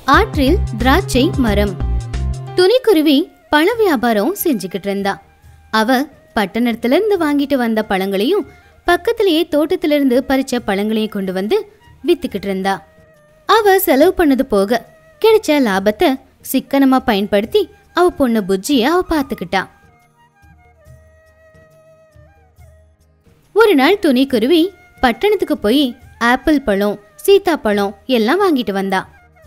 ஆற்றில் திராட்சை மரம் துணிக்குருவி பழ வியாபாரம் செஞ்சுக்கிட்டு இருந்தா அவ பட்டணத்துல இருந்து வாங்கிட்டு வந்த பழங்களையும் பக்கத்திலேயே தோட்டத்துல இருந்து பறிச்ச பழங்களையும் கொண்டு வந்து வித்துக்கிட்டு இருந்தா அவ செலவு பண்ணது போக கிடைச்ச லாபத்தை சிக்கனமா பயன்படுத்தி அவ பொண்ணு புஜ்ஜிய அவ பாத்துக்கிட்டா ஒரு நாள் துணிக்குருவி பட்டணத்துக்கு போய் ஆப்பிள் பழம் சீத்தாப்பழம் எல்லாம் வாங்கிட்டு வந்தா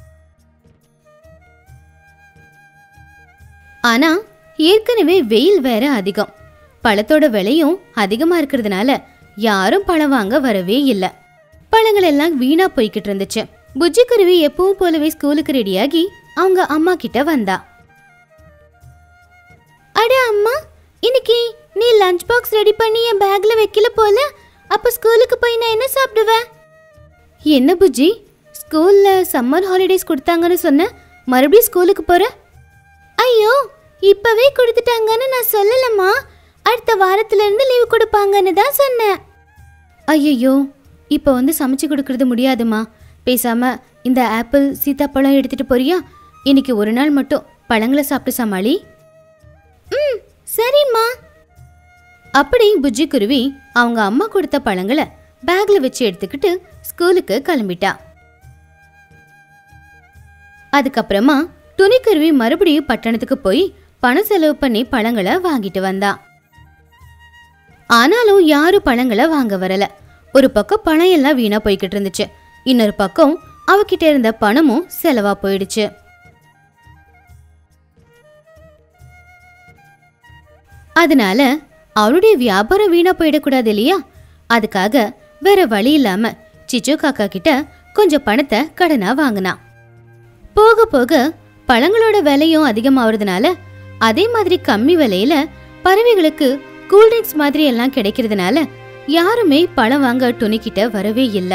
ஆனா ஏற்கனவே வெயில் வேற அதிகம் பழத்தோட விலையும் அதிகமா இருக்கிறதுனால யாரும் பழம் வாங்க வரவே இல்ல பழங்கள் எல்லாம் வீணா போய்கிட்டு இருந்துச்சு புஜ்ஜி குருவி எப்பவும் போலவே ஸ்கூலுக்கு ரெடியாகி அவங்க அம்மா கிட்ட வந்தா அட அம்மா இன்னைக்கு நீ லஞ்ச் பாக்ஸ் ரெடி பண்ணி என் பேக்ல வைக்கல போல அப்ப ஸ்கூலுக்கு போய் நான் என்ன சாப்பிடுவேன் என்ன புஜ்ஜி ஸ்கூல்ல சம்மர் ஹாலிடேஸ் கொடுத்தாங்கன்னு சொன்ன மறுபடியும் ஸ்கூலுக்கு போற ஐயோ இப்பவே கொடுத்துட்டாங்கன்னு நான் சொல்லலம்மா அடுத்த வாரத்துல இருந்து லீவ் கொடுப்பாங்கன்னு தான் சொன்னேன் ஐயோ இப்போ வந்து சமைச்சு கொடுக்கறது முடியாதுமா பேசாம இந்த ஆப்பிள் சீத்தாப்பழம் எடுத்துட்டு போறியா இன்னைக்கு ஒரு நாள் மட்டும் பழங்களை சாப்பிட்டு சமாளி ம் சரிம்மா அப்படி புஜ்ஜி குருவி அவங்க அம்மா கொடுத்த பழங்களை பேக்ல வச்சு எடுத்துக்கிட்டு ஸ்கூலுக்கு கிளம்பிட்டா அதுக்கப்புறமா துணிக்குருவி மறுபடியும் பட்டணத்துக்கு போய் பணம் செலவு பண்ணி பழங்களை வாங்கிட்டு வந்தா ஆனாலும் யாரும் பழங்களை வாங்க வரல ஒரு பக்கம் பணம் எல்லாம் வீணா போய்கிட்டு இருந்துச்சு இன்னொரு பக்கம் அவகிட்ட இருந்த பணமும் செலவா போயிடுச்சு அதனால அவளுடைய வியாபாரம் வீணா போயிடக்கூடாது இல்லையா அதுக்காக வேற வழி இல்லாம சிச்சு காக்கா கிட்ட கொஞ்சம் பணத்தை கடனா வாங்கினா போக போக பழங்களோட விலையும் அதிகமாகிறதுனால அதே மாதிரி கம்மி விலையில பறவைகளுக்கு கூல்ட்ரிங்க்ஸ் மாதிரி எல்லாம் கிடைக்கிறதுனால யாருமே பழம் வாங்க துணிக்கிட்ட வரவே இல்லை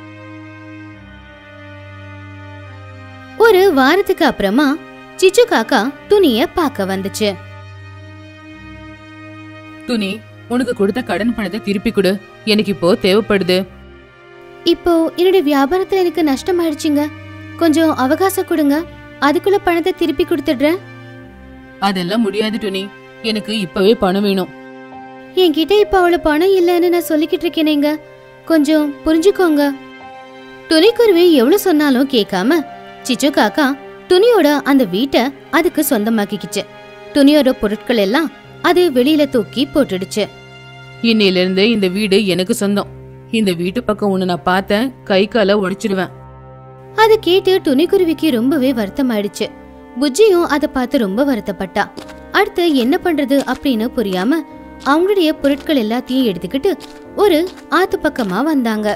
ஒரு வாரத்துக்கு அப்புறமா சிச்சு காக்கா துணிய பார்க்க வந்துச்சு துணி உனக்கு கொடுத்த கடன் பணத்தை திருப்பி கொடு எனக்கு இப்போ தேவைப்படுது இப்போ என்னுடைய வியாபாரத்துல எனக்கு நஷ்டம் ஆயிடுச்சுங்க கொஞ்சம் அவகாசம் கொடுங்க அதுக்குள்ள பணத்தை திருப்பி கொடுத்துடுறேன் அதெல்லாம் முடியாது துணி எனக்கு இப்பவே பணம் வேணும் என்கிட்ட இப்ப அவ்வளவு பணம் இல்லைன்னு நான் சொல்லிக்கிட்டு இருக்கேனேங்க கொஞ்சம் புரிஞ்சுக்கோங்க துணிக்குருவி எவ்வளவு சொன்னாலும் கேட்காம சிச்சு காக்கா துணியோட அந்த வீட்டை அதுக்கு சொந்தமாக்கிக்கிச்சு துணியோட பொருட்கள் எல்லாம் அது வெளியில தூக்கி போட்டுடுச்சு இன்னையில இருந்து இந்த வீடு எனக்கு சொந்தம் இந்த வீட்டு பக்கம் உன்னை நான் பார்த்தேன் கை கால உடைச்சிடுவேன் அதை கேட்டு துணிக்குருவிக்கு ரொம்பவே வருத்தமாயிடுச்சு புஜ்ஜியும் அதை பார்த்து ரொம்ப வருத்தப்பட்டா அடுத்து என்ன பண்றது அப்படின்னு புரியாம அவங்களுடைய பொருட்கள் எல்லாத்தையும் எடுத்துக்கிட்டு ஒரு ஆத்து பக்கமா வந்தாங்க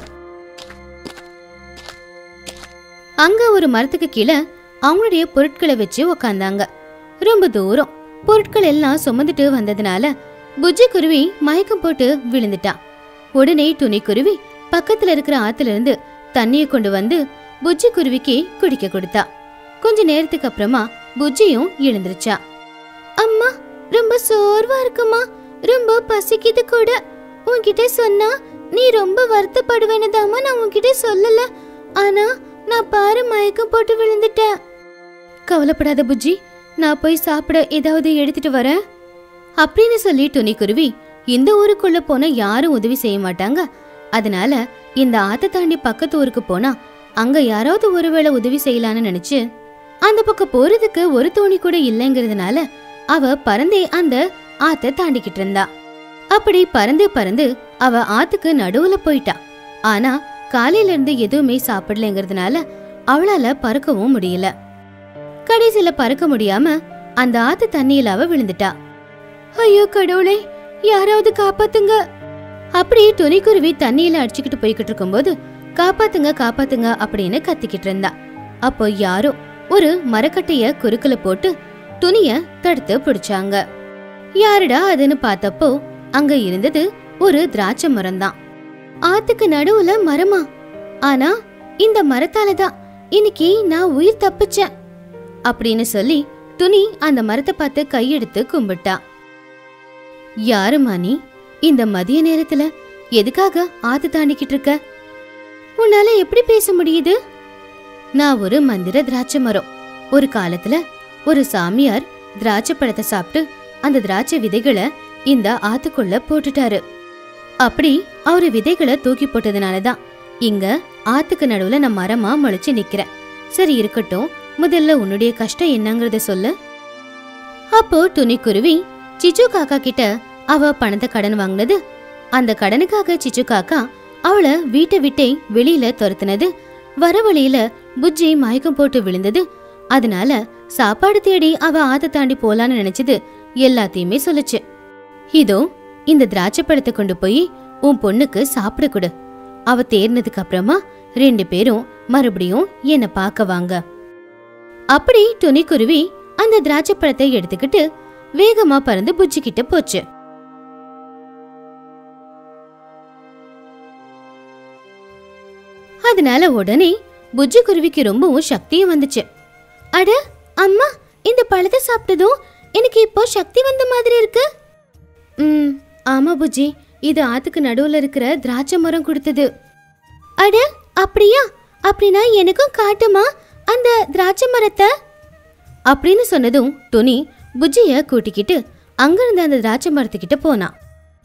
அங்க ஒரு மரத்துக்கு கீழே அவங்களுடைய பொருட்களை வச்சு உக்காந்தாங்க ரொம்ப தூரம் பொருட்கள் எல்லாம் சுமந்துட்டு வந்ததுனால புஜ்ஜி குருவி மயக்கம் போட்டு விழுந்துட்டா உடனே துணி குருவி பக்கத்துல இருக்கிற ஆத்துல இருந்து தண்ணியை கொண்டு வந்து புஜ்ஜி குருவிக்கு குடிக்க கொடுத்தா கொஞ்ச நேரத்துக்கு அப்புறமா புஜ்ஜியும் எழுந்திருச்சா அம்மா ரொம்ப சோர்வா இருக்குமா ரொம்ப பசிக்குது கூட உன்கிட்ட சொன்னா நீ ரொம்ப வருத்தப்படுவேனதாமா நான் உன்கிட்ட சொல்லல ஆனா நான் பாரு மயக்கம் போட்டு விழுந்துட்டேன் கவலைப்படாத புஜ்ஜி நான் போய் சாப்பிட ஏதாவது எடுத்துட்டு வரேன் அப்படின்னு சொல்லி துணிக்குருவி இந்த ஊருக்குள்ள போனா யாரும் உதவி செய்ய மாட்டாங்க அதனால இந்த ஆத்த தாண்டி பக்கத்து ஊருக்கு போனா அங்க யாராவது ஒருவேளை உதவி செய்யலான்னு நினைச்சு அந்த பக்கம் போறதுக்கு ஒரு தோணி கூட இல்லைங்கிறதுனால அவ பறந்தே அந்த ஆத்த தாண்டிக்கிட்டு இருந்தா அப்படி பறந்து பறந்து அவ ஆத்துக்கு நடுவுல போயிட்டா ஆனா காலையில இருந்து எதுவுமே சாப்பிடலைங்கிறதுனால அவளால பறக்கவும் முடியல கடைசியில பறக்க முடியாம அந்த ஆத்து தண்ணியில அவ விழுந்துட்டா ஐயோ கடவுளே யாராவது காப்பாத்துங்க அப்படி துணிக்குருவி தண்ணியில அடிச்சுக்கிட்டு போய்கிட்டு இருக்கும்போது காப்பாத்துங்க காப்பாத்துங்க அப்படின்னு கத்திக்கிட்டு இருந்தா அப்போ யாரோ ஒரு மரக்கட்டைய குறுக்குல போட்டு துணிய தடுத்து பிடிச்சாங்க யாருடா அதுன்னு பார்த்தப்போ அங்க இருந்தது ஒரு திராட்சை மரம் தான் ஆத்துக்கு நடுவுல மரமா ஆனா இந்த மரத்தால தான் இன்னைக்கு நான் உயிர் தப்பிச்சேன் அப்படின்னு சொல்லி துணி அந்த மரத்தை பார்த்து கையெடுத்து கும்பிட்டா யாருமா நீ இந்த மதிய நேரத்துல எதுக்காக ஆத்து தாண்டிக்கிட்டு இருக்க உன்னால எப்படி பேச முடியுது நான் ஒரு மந்திர திராட்சை மரம் ஒரு காலத்துல ஒரு சாமியார் திராட்சை பழத்தை சாப்பிட்டு அந்த திராட்சை விதைகளை இந்த ஆத்துக்குள்ள போட்டுட்டாரு அப்படி அவரு விதைகளை தூக்கி போட்டதுனால தான் இங்க ஆத்துக்கு நடுவுல நான் மரமா முளைச்சு நிக்கிறேன் சரி இருக்கட்டும் முதல்ல உன்னுடைய கஷ்டம் என்னங்கறத சொல்லு அப்போ துணிக்குருவி சிச்சு காக்கா கிட்ட அவ பணத்தை கடன் வாங்கினது அந்த கடனுக்காக சிச்சு காக்கா அவளை வீட்டை விட்டே வெளியில துரத்துனது வர வழியில புஜ்ஜி மயக்கம் போட்டு விழுந்தது அதனால சாப்பாடு தேடி அவ ஆத்த தாண்டி போலான்னு நினைச்சது எல்லாத்தையுமே சொல்லுச்சு இதோ இந்த திராட்சை பழத்தை கொண்டு போய் உன் பொண்ணுக்கு சாப்பிட கொடு அவ தேர்னதுக்கு அப்புறமா ரெண்டு பேரும் மறுபடியும் என்ன பார்க்க வாங்க அப்படி துணிக்குருவி அந்த திராட்சை பழத்தை எடுத்துக்கிட்டு வேகமா பறந்து புஜ்ஜி கிட்ட போச்சு அதனால உடனே புஜ்ஜி குருவிக்கு ரொம்பவும் சக்தியும் வந்துச்சு அட அம்மா இந்த பழத்தை சாப்பிட்டதும் எனக்கு இப்போ சக்தி வந்த மாதிரி இருக்கு ம் ஆமா புஜ்ஜி இது ஆத்துக்கு நடுவுல இருக்கிற திராட்சை மரம் கொடுத்தது அட அப்படியா அப்படின்னா எனக்கும் காட்டுமா அந்த திராட்சை மரத்தை அப்படின்னு சொன்னதும் துணி புஜ்ஜிய கூட்டிக்கிட்டு அங்கிருந்த அந்த திராட்சை மரத்துக்கிட்ட போனான்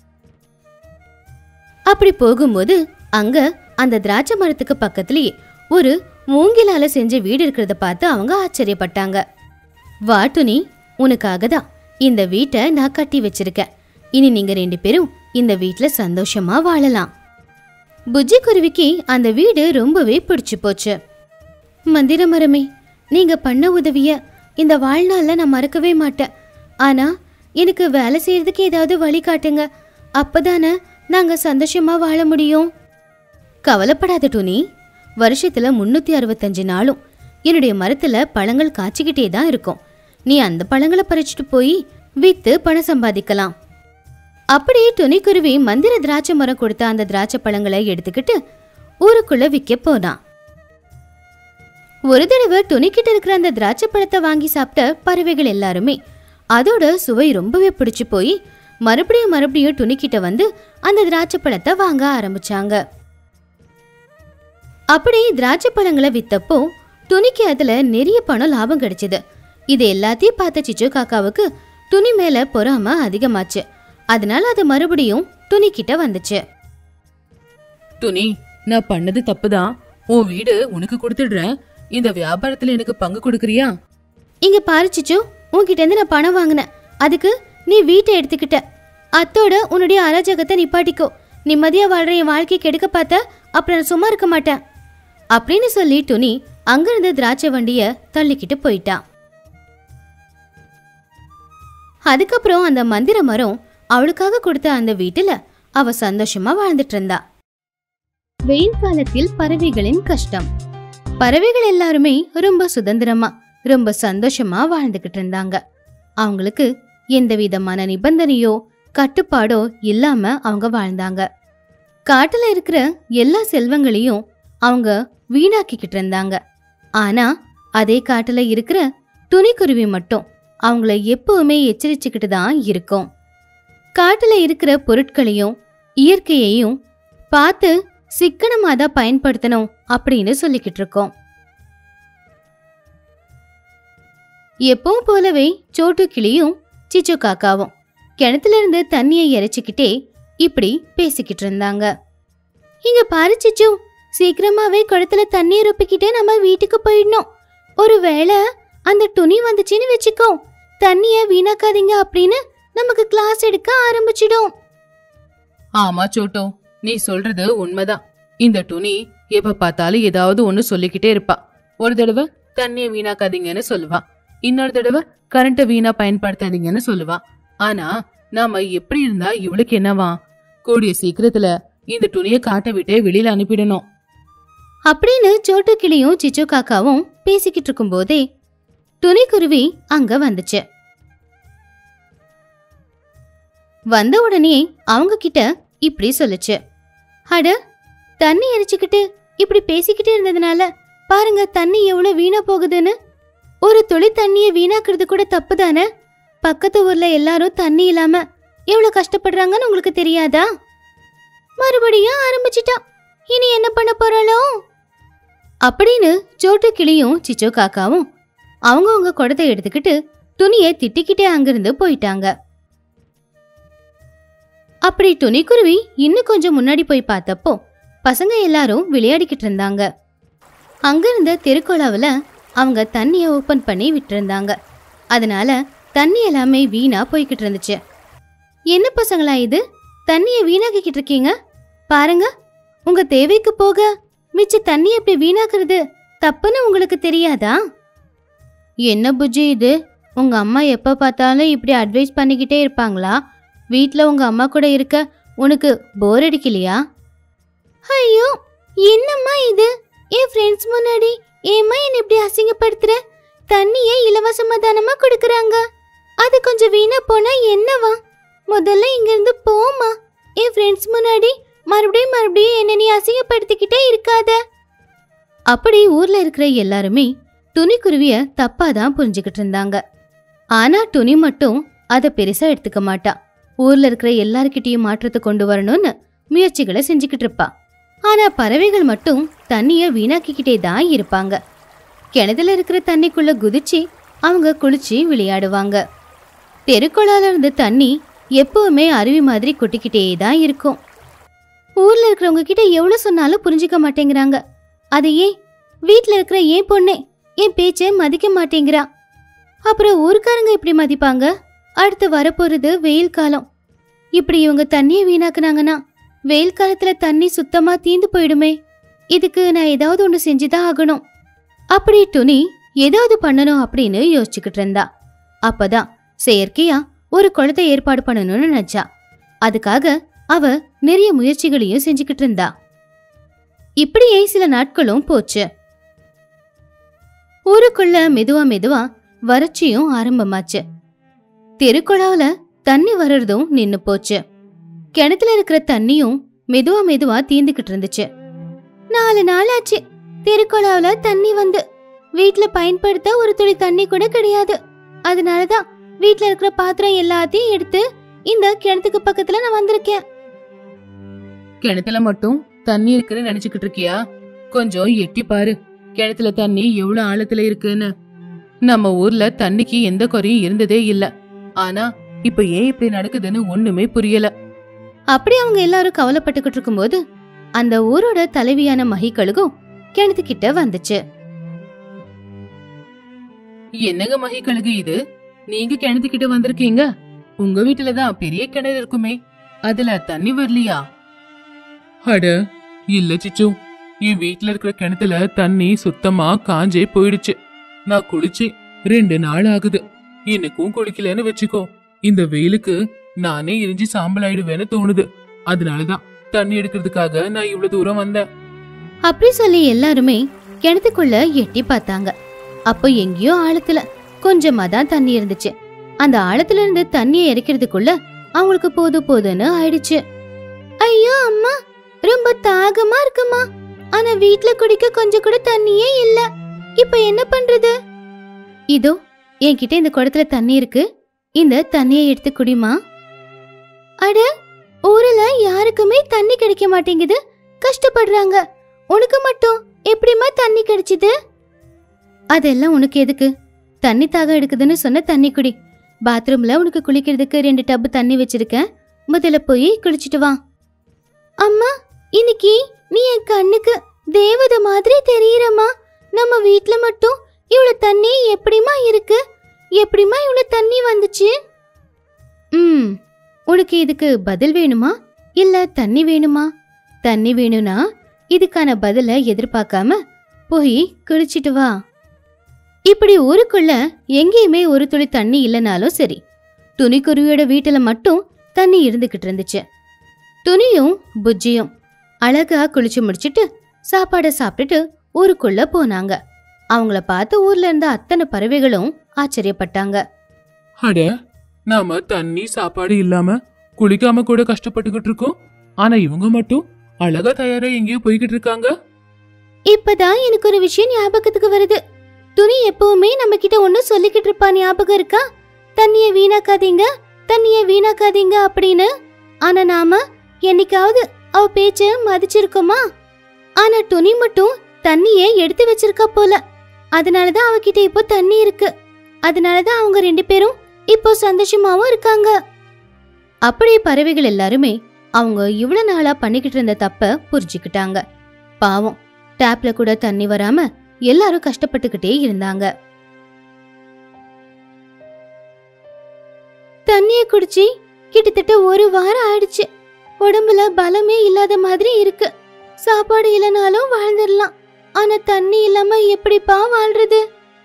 அப்படி போகும்போது அங்க அந்த திராட்சை மரத்துக்கு பக்கத்துலயே ஒரு மூங்கிலால செஞ்ச வீடு இருக்கிறத பார்த்து அவங்க ஆச்சரியப்பட்டாங்க வா துணி உனக்காக தான் இந்த வீட்டை நான் கட்டி வச்சிருக்கேன் இனி நீங்க ரெண்டு பேரும் இந்த வீட்ல சந்தோஷமா வாழலாம் புஜ்ஜி குருவிக்கு அந்த வீடு ரொம்பவே பிடிச்சு போச்சு மந்திர மரமே நீங்க பண்ண உதவிய இந்த வாழ்நாள்ல நான் மறக்கவே மாட்டேன் ஆனா எனக்கு வேலை செய்யறதுக்கு ஏதாவது வழி காட்டுங்க அப்பதானே நாங்க சந்தோஷமா வாழ முடியும் கவலைப்படாத துணி வருஷத்துல முன்னூத்தி அறுபத்தஞ்சு நாளும் என்னுடைய மரத்துல பழங்கள் காய்ச்சிக்கிட்டே தான் இருக்கும் நீ அந்த பழங்களை பறிச்சுட்டு போய் வித்து பணம் சம்பாதிக்கலாம் அப்படியே துணிக்குருவி மந்திர திராட்சை மரம் கொடுத்த அந்த திராட்சை பழங்களை எடுத்துக்கிட்டு ஊருக்குள்ள விற்க போனான் ஒரு தடவை துணிக்கிட்ட இருக்கிற அந்த திராட்சை பழத்தை வாங்கி சாப்பிட்ட பறவைகள் எல்லாருமே அதோட சுவை ரொம்பவே பிடிச்சு போய் மறுபடியும் மறுபடியும் துணிக்கிட்ட வந்து அந்த திராட்சை பழத்தை வாங்க ஆரம்பிச்சாங்க அப்படி திராட்சை பழங்களை வித்தப்போ துணிக்கு அதுல நிறைய பணம் லாபம் கிடைச்சது இது எல்லாத்தையும் பார்த்த சிச்சு காக்காவுக்கு துணி மேல பொறாம அதிகமாச்சு அதனால அது மறுபடியும் துணி கிட்ட வந்துச்சு துணி நான் பண்ணது தப்புதான் உன் வீடு உனக்கு கொடுத்துடுறேன் இந்த வியாபாரத்துல எனக்கு பங்கு கொடுக்கறியா இங்க பாரு சிச்சு உன்கிட்ட இருந்து நான் பணம் வாங்கினேன் அதுக்கு நீ வீட்டை எடுத்துக்கிட்ட அத்தோட உன்னுடைய அராஜகத்தை நிப்பாட்டிக்கோ நிம்மதியா வாழ்ற என் வாழ்க்கையை கெடுக்க பார்த்த அப்புறம் நான் சும்மா இருக்க மாட்டேன் அப்படின்னு சொல்லி துணி அங்கிருந்த திராட்சை வண்டிய தள்ளிக்கிட்டு போயிட்டான் அதுக்கப்புறம் அந்த மந்திர மரம் அவளுக்காக கொடுத்த அந்த வீட்டுல அவ சந்தோஷமா வாழ்ந்துட்டு இருந்தா வெயில் காலத்தில் பறவைகளின் கஷ்டம் பறவைகள் எல்லாருமே ரொம்ப சுதந்திரமா ரொம்ப சந்தோஷமா வாழ்ந்துகிட்டு இருந்தாங்க அவங்களுக்கு எந்த விதமான நிபந்தனையோ கட்டுப்பாடோ இல்லாம அவங்க வாழ்ந்தாங்க காட்டுல இருக்கிற எல்லா செல்வங்களையும் அவங்க வீணாக்கிக்கிட்டு இருந்தாங்க ஆனா அதே காட்டுல இருக்கிற துணிக்குருவி மட்டும் அவங்கள எப்பவுமே எச்சரிச்சுக்கிட்டு தான் இருக்கும் காட்டுல இருக்கிற பொருட்களையும் இயற்கையையும் பார்த்து சிக்கனமா தான் பயன்படுத்தணும் அப்படின்னு சொல்லிக்கிட்டு இருக்கோம் எப்பவும் போலவே சோட்டு கிளியும் சிச்சு காக்காவும் கிணத்துல இருந்து தண்ணியை இறைச்சிக்கிட்டே இப்படி பேசிக்கிட்டு இருந்தாங்க இங்க பாரு சிச்சு சீக்கிரமாவே குளத்துல தண்ணியை ரொப்பிக்கிட்டே நம்ம வீட்டுக்கு போயிடணும் ஒருவேளை அந்த துணி வந்துச்சுன்னு வச்சுக்கோ தண்ணிய வீணாக்காதீங்க அப்படின்னு நமக்கு கிளாஸ் எடுக்க ஆரம்பிச்சிடும் ஆமா சோட்டோ நீ சொல்றது உண்மைதான் இந்த துணி எப்ப பார்த்தாலும் ஏதாவது ஒண்ணு சொல்லிக்கிட்டே இருப்பா ஒரு தடவை தண்ணிய வீணாக்காதீங்கன்னு சொல்லுவா இன்னொரு தடவை கரண்ட வீணா பயன்படுத்தாதீங்கன்னு சொல்லுவா ஆனா நாம எப்படி இருந்தா இவளுக்கு என்னவா கூடிய சீக்கிரத்துல இந்த துணிய காட்ட விட்டு வெளியில அனுப்பிடணும் அப்படின்னு சோட்டு கிளியும் சிச்சு காக்காவும் பேசிக்கிட்டு இருக்கும்போதே துணிக்குருவி அங்க வந்துச்சு வந்த உடனே அவங்க கிட்ட இப்படி சொல்லுச்சு அட தண்ணி எரிச்சுக்கிட்டு இப்படி பேசிக்கிட்டே இருந்ததுனால பாருங்க தண்ணி எவ்வளவு வீணா போகுதுன்னு ஒரு துளி தண்ணியை வீணாக்குறது கூட தப்பு தானே பக்கத்து ஊர்ல எல்லாரும் தண்ணி இல்லாம எவ்வளவு கஷ்டப்படுறாங்கன்னு உங்களுக்கு தெரியாதா மறுபடியும் ஆரம்பிச்சிட்டா இனி என்ன பண்ண போறாளோ அப்படின்னு சோட்டு கிளியும் சிச்சோ காக்காவும் அவங்கவங்க குடத்தை எடுத்துக்கிட்டு துணியை திட்டிக்கிட்டே அங்கிருந்து போயிட்டாங்க அப்படி துணிக்குருவி இன்னும் கொஞ்சம் முன்னாடி போய் பார்த்தப்போ பசங்க எல்லாரும் விளையாடிக்கிட்டு இருந்தாங்க அங்கிருந்த தெருக்குழாவில் அவங்க தண்ணியை ஓப்பன் பண்ணி விட்டுருந்தாங்க அதனால தண்ணி எல்லாமே வீணா போய்கிட்டு இருந்துச்சு என்ன பசங்களா இது தண்ணியை வீணாக்கிக்கிட்டு இருக்கீங்க பாருங்க உங்க தேவைக்கு போக மிச்ச தண்ணி எப்படி வீணாக்குறது தப்புன்னு உங்களுக்கு தெரியாதா என்ன புஜ்ஜி இது உங்க அம்மா எப்ப பார்த்தாலும் இப்படி அட்வைஸ் பண்ணிக்கிட்டே இருப்பாங்களா வீட்ல உங்க அம்மா கூட இருக்க உனக்கு போர் அடிக்கலையா ஐயோ என்னம்மா இது என் ஃப்ரெண்ட்ஸ் முன்னாடி ஏம்மா என்ன இப்படி அசிங்கப்படுத்துற தண்ணியை இலவசமா தானமா கொடுக்கறாங்க அது கொஞ்சம் வீணா போனா என்னவா முதல்ல இங்க இருந்து போமா என் ஃப்ரெண்ட்ஸ் முன்னாடி மறுபடியும் மறுபடியும் என்ன நீ அசிங்கப்படுத்திக்கிட்டே இருக்காத அப்படி ஊர்ல இருக்கிற எல்லாருமே துணிக்குருவிய தப்பா தான் புரிஞ்சுக்கிட்டு இருந்தாங்க ஆனா துணி மட்டும் அதை பெருசா எடுத்துக்க மாட்டா ஊர்ல இருக்கிற எல்லார்கிட்டயும் மாற்றத்தை கொண்டு வரணும்னு முயற்சிகளை செஞ்சுக்கிட்டு இருப்பா ஆனா பறவைகள் மட்டும் தண்ணிய வீணாக்கிக்கிட்டே தான் இருப்பாங்க கிணத்துல இருக்கிற தண்ணிக்குள்ள குதிச்சு அவங்க குளிச்சு விளையாடுவாங்க தெருக்குழால இருந்த தண்ணி எப்பவுமே அருவி மாதிரி கொட்டிக்கிட்டே தான் இருக்கும் ஊர்ல இருக்கிறவங்க கிட்ட எவ்வளவு சொன்னாலும் புரிஞ்சுக்க மாட்டேங்கிறாங்க அது ஏன் வீட்ல இருக்கிற ஏன் பொண்ணே என் பேச்சை மதிக்க மாட்டேங்கிறா அப்புறம் ஊர்க்காரங்க இப்படி மதிப்பாங்க அடுத்து வரப்போறது வெயில் காலம் இப்படி இவங்க தண்ணியை வீணாக்குனாங்கன்னா வெயில் காலத்துல தண்ணி சுத்தமா தீந்து போயிடுமே இதுக்கு நான் ஏதாவது ஒன்று செஞ்சுதான் ஆகணும் அப்படி துணி ஏதாவது பண்ணணும் அப்படின்னு யோசிச்சுக்கிட்டு இருந்தா அப்பதான் செயற்கையா ஒரு குளத்தை ஏற்பாடு பண்ணணும்னு நினைச்சா அதுக்காக அவ நிறைய முயற்சிகளையும் செஞ்சுக்கிட்டு இருந்தா இப்படியே சில நாட்களும் போச்சு ஊருக்குள்ள மெதுவா மெதுவா வறட்சியும் ஆரம்பமாச்சு தெருக்குழாவுல தண்ணி வர்றதும் நின்னு போச்சு கிணத்துல இருக்கிற தண்ணியும் மெதுவா மெதுவா தீந்துகிட்டு இருந்துச்சு நாலு நாள் ஆச்சு தெருக்குழாவுல தண்ணி வந்து வீட்ல பயன்படுத்த ஒரு துளி தண்ணி கூட கிடையாது அதனாலதான் வீட்ல இருக்கிற பாத்திரம் எல்லாத்தையும் எடுத்து இந்த கிணத்துக்கு பக்கத்துல நான் வந்திருக்கேன் கிணத்துல மட்டும் தண்ணி இருக்குன்னு நினைச்சுக்கிட்டு இருக்கியா கொஞ்சம் எட்டி பாரு கிணத்துல தண்ணி எவ்வளவு ஆழத்துல இருக்குன்னு நம்ம ஊர்ல தண்ணிக்கு எந்த குறையும் இருந்ததே இல்ல ஆனா இப்ப ஏன் இப்படி நடக்குதுன்னு ஒண்ணுமே புரியல அப்படி அவங்க எல்லாரும் கவலைப்பட்டுக்கிட்டு இருக்கும்போது அந்த ஊரோட தலைவியான மகிக்கழுகும் கிணத்துக்கிட்ட வந்துச்சு என்னங்க மகி கழுகு இது நீங்க கிணத்துக்கிட்ட வந்திருக்கீங்க உங்க வீட்டுலதான் பெரிய கிணறு இருக்குமே அதுல தண்ணி வரலையா அட இல்ல சிச்சு என் வீட்ல இருக்கிற கிணத்துல தண்ணி சுத்தமா காஞ்சே போயிடுச்சு நான் குளிச்சு ரெண்டு நாள் ஆகுது எனக்கும் குளிக்கலன்னு வச்சுக்கோ இந்த வெயிலுக்கு நானே எரிஞ்சு சாம்பல் ஆயிடுவேன்னு தோணுது அதனாலதான் தண்ணி எடுக்கிறதுக்காக நான் இவ்வளவு தூரம் வந்தேன் அப்படி சொல்லி எல்லாருமே கிணத்துக்குள்ள எட்டி பார்த்தாங்க அப்போ எங்கேயோ ஆழத்துல கொஞ்சமா தான் தண்ணி இருந்துச்சு அந்த ஆழத்துல இருந்து தண்ணியை இறக்கிறதுக்குள்ள அவங்களுக்கு போதும் போதும்னு ஆயிடுச்சு ஐயோ அம்மா ரொம்ப தாகமா இருக்குமா ஆனா வீட்ல குடிக்க கொஞ்சம் கூட தண்ணியே இல்ல இப்ப என்ன பண்றது இதோ என்கிட்ட இந்த குடத்துல தண்ணி இருக்கு இந்த தண்ணியை எடுத்து குடிமா அட ஊர்ல யாருக்குமே தண்ணி கிடைக்க மாட்டேங்குது கஷ்டப்படுறாங்க உனக்கு மட்டும் எப்படிம்மா தண்ணி கிடைச்சது அதெல்லாம் உனக்கு எதுக்கு தண்ணி தாகம் எடுக்குதுன்னு சொன்ன தண்ணி குடி பாத்ரூம்ல உனக்கு குளிக்கிறதுக்கு ரெண்டு டப்பு தண்ணி வச்சிருக்கேன் முதல்ல போய் குளிச்சிட்டு வா அம்மா இன்னைக்கு நீ என் கண்ணுக்கு தேவத மாதிரி தெரியறம்மா நம்ம வீட்ல மட்டும் இவ்வளவு தண்ணி எப்படிமா இருக்கு எப்படிமா இவ்வளவு தண்ணி வந்துச்சு ம் உனக்கு இதுக்கு பதில் வேணுமா இல்ல தண்ணி வேணுமா தண்ணி வேணும்னா இதுக்கான பதில எதிர்பார்க்காம போய் குளிச்சிட்டு வா இப்படி ஊருக்குள்ள எங்கேயுமே ஒரு துளி தண்ணி இல்லைனாலும் சரி துணிக்குருவியோட வீட்டுல மட்டும் தண்ணி இருந்துகிட்டு இருந்துச்சு துணியும் புஜ்ஜியும் அழகா குளிச்சு முடிச்சிட்டு சாப்பாடை சாப்பிட்டுட்டு ஊருக்குள்ள போனாங்க அவங்கள பார்த்து ஊர்ல இருந்த அத்தனை பறவைகளும் ஆச்சரியப்பட்டாங்க அட நாம தண்ணி சாப்பாடு இல்லாம குளிக்காம கூட கஷ்டப்பட்டுக்கிட்டு இருக்கோம் ஆனா இவங்க மட்டும் அழகா தயாரா எங்கேயோ போய்கிட்டு இருக்காங்க இப்பதான் எனக்கு ஒரு விஷயம் ஞாபகத்துக்கு வருது துணி எப்பவுமே நம்ம கிட்ட ஒண்ணு சொல்லிக்கிட்டு இருப்பா ஞாபகம் இருக்கா தண்ணிய வீணாக்காதீங்க தண்ணிய வீணாக்காதீங்க அப்படின்னு ஆனா நாம என்னைக்காவது அவ பேச்ச மதிச்சிருக்கோமா ஆனா துணி மட்டும் தண்ணியை எடுத்து வச்சிருக்கா போல அதனாலதான் அவகிட்ட இப்போ தண்ணி இருக்கு அதனாலதான் அவங்க ரெண்டு பேரும் இப்போ சந்தோஷமாவும் இருக்காங்க அப்படி பறவைகள் எல்லாருமே அவங்க இவ்வளவு நாளா பண்ணிக்கிட்டு இருந்த தப்ப புரிஞ்சுக்கிட்டாங்க பாவம் டேப்ல கூட தண்ணி வராம எல்லாரும் கஷ்டப்பட்டுக்கிட்டே இருந்தாங்க தண்ணிய குடிச்சு கிட்டத்தட்ட ஒரு வாரம் ஆயிடுச்சு உடம்புல பலமே இல்லாத மாதிரி இருக்கு சாப்பாடு இல்லைனாலும் வாழ்ந்துடலாம் ஆனா தண்ணி இல்லாம எப்படிப்பா வாழ்றது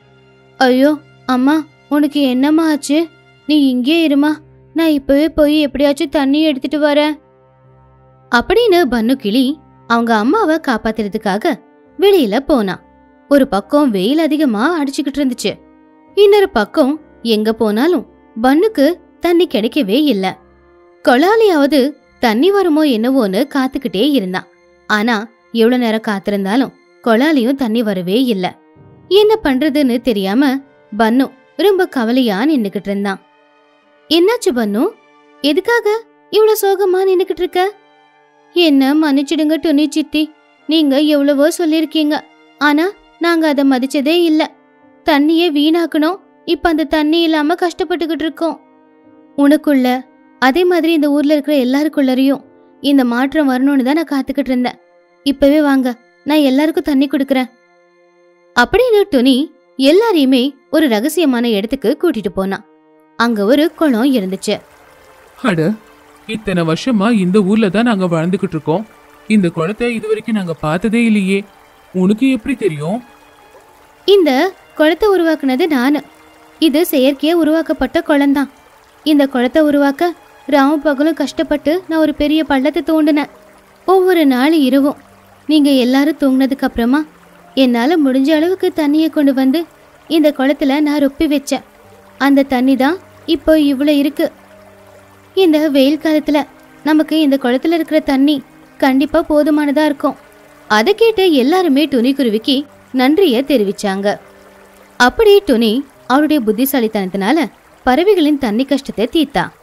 ஐயோ அம்மா உனக்கு என்னம்மா ஆச்சு நீ இங்கே இருமா நான் இப்பவே போய் எப்படியாச்சும் தண்ணி எடுத்துட்டு வரேன் அப்படின்னு பன்னு கிளி அவங்க அம்மாவை காப்பாத்துறதுக்காக வெளியில போனா ஒரு பக்கம் வெயில் அதிகமா அடிச்சுக்கிட்டு இருந்துச்சு இன்னொரு பக்கம் எங்க போனாலும் பன்னுக்கு தண்ணி கிடைக்கவே இல்ல கொலாலியாவது தண்ணி வருமோ என்னவோன்னு காத்துக்கிட்டே இருந்தான் ஆனா எவ்வளவு நேரம் காத்திருந்தாலும் கொலாலியும் தண்ணி வரவே இல்ல என்ன பண்றதுன்னு தெரியாம பன்னு ரொம்ப கவலையா நின்னுக்கிட்டு இருந்தான் என்னாச்சு பன்னு எதுக்காக இவ்வளவு சோகமா நின்னுக்கிட்டு இருக்க என்ன மன்னிச்சிடுங்க துணி சித்தி நீங்க எவ்வளவோ சொல்லிருக்கீங்க ஆனா நாங்க அதை மதிச்சதே இல்ல தண்ணியே வீணாக்கணும் இப்ப அந்த தண்ணி இல்லாம கஷ்டப்பட்டுக்கிட்டு இருக்கோம் உனக்குள்ள அதே மாதிரி இந்த ஊர்ல இருக்கிற எல்லாருக்குள்ளரையும் இந்த மாற்றம் வரணும்னு தான் நான் காத்துக்கிட்டு இருந்தேன் இப்பவே வாங்க நான் எல்லாருக்கும் தண்ணி கொடுக்கறேன் அப்படின்னு துணி எல்லாரையுமே ஒரு ரகசியமான இடத்துக்கு கூட்டிட்டு போனான் அங்க ஒரு குளம் இருந்துச்சு அட இத்தனை வருஷமா இந்த ஊர்ல தான் நாங்க வாழ்ந்துகிட்டு இருக்கோம் இந்த குளத்தை இது வரைக்கும் நாங்க பார்த்ததே இல்லையே உனக்கு எப்படி தெரியும் இந்த குளத்தை உருவாக்குனது நானு இது செயற்கையா உருவாக்கப்பட்ட குளம்தான் இந்த குளத்தை உருவாக்க ராம பகலும் கஷ்டப்பட்டு நான் ஒரு பெரிய பள்ளத்தை தோண்டினேன் ஒவ்வொரு நாள் இரவும் நீங்க எல்லாரும் தூங்கினதுக்கு அப்புறமா என்னால முடிஞ்ச அளவுக்கு தண்ணியை கொண்டு வந்து இந்த குளத்துல நான் ரொப்பி வச்சேன் அந்த தண்ணி தான் இப்போ இவ்வளோ இருக்கு இந்த வெயில் காலத்துல நமக்கு இந்த குளத்துல இருக்கிற தண்ணி கண்டிப்பா போதுமானதா இருக்கும் அதை கேட்டு எல்லாருமே துணிக்குருவிக்கு நன்றிய தெரிவிச்சாங்க அப்படி துணி அவருடைய புத்திசாலித்தனத்தினால பறவைகளின் தண்ணி கஷ்டத்தை தீர்த்தா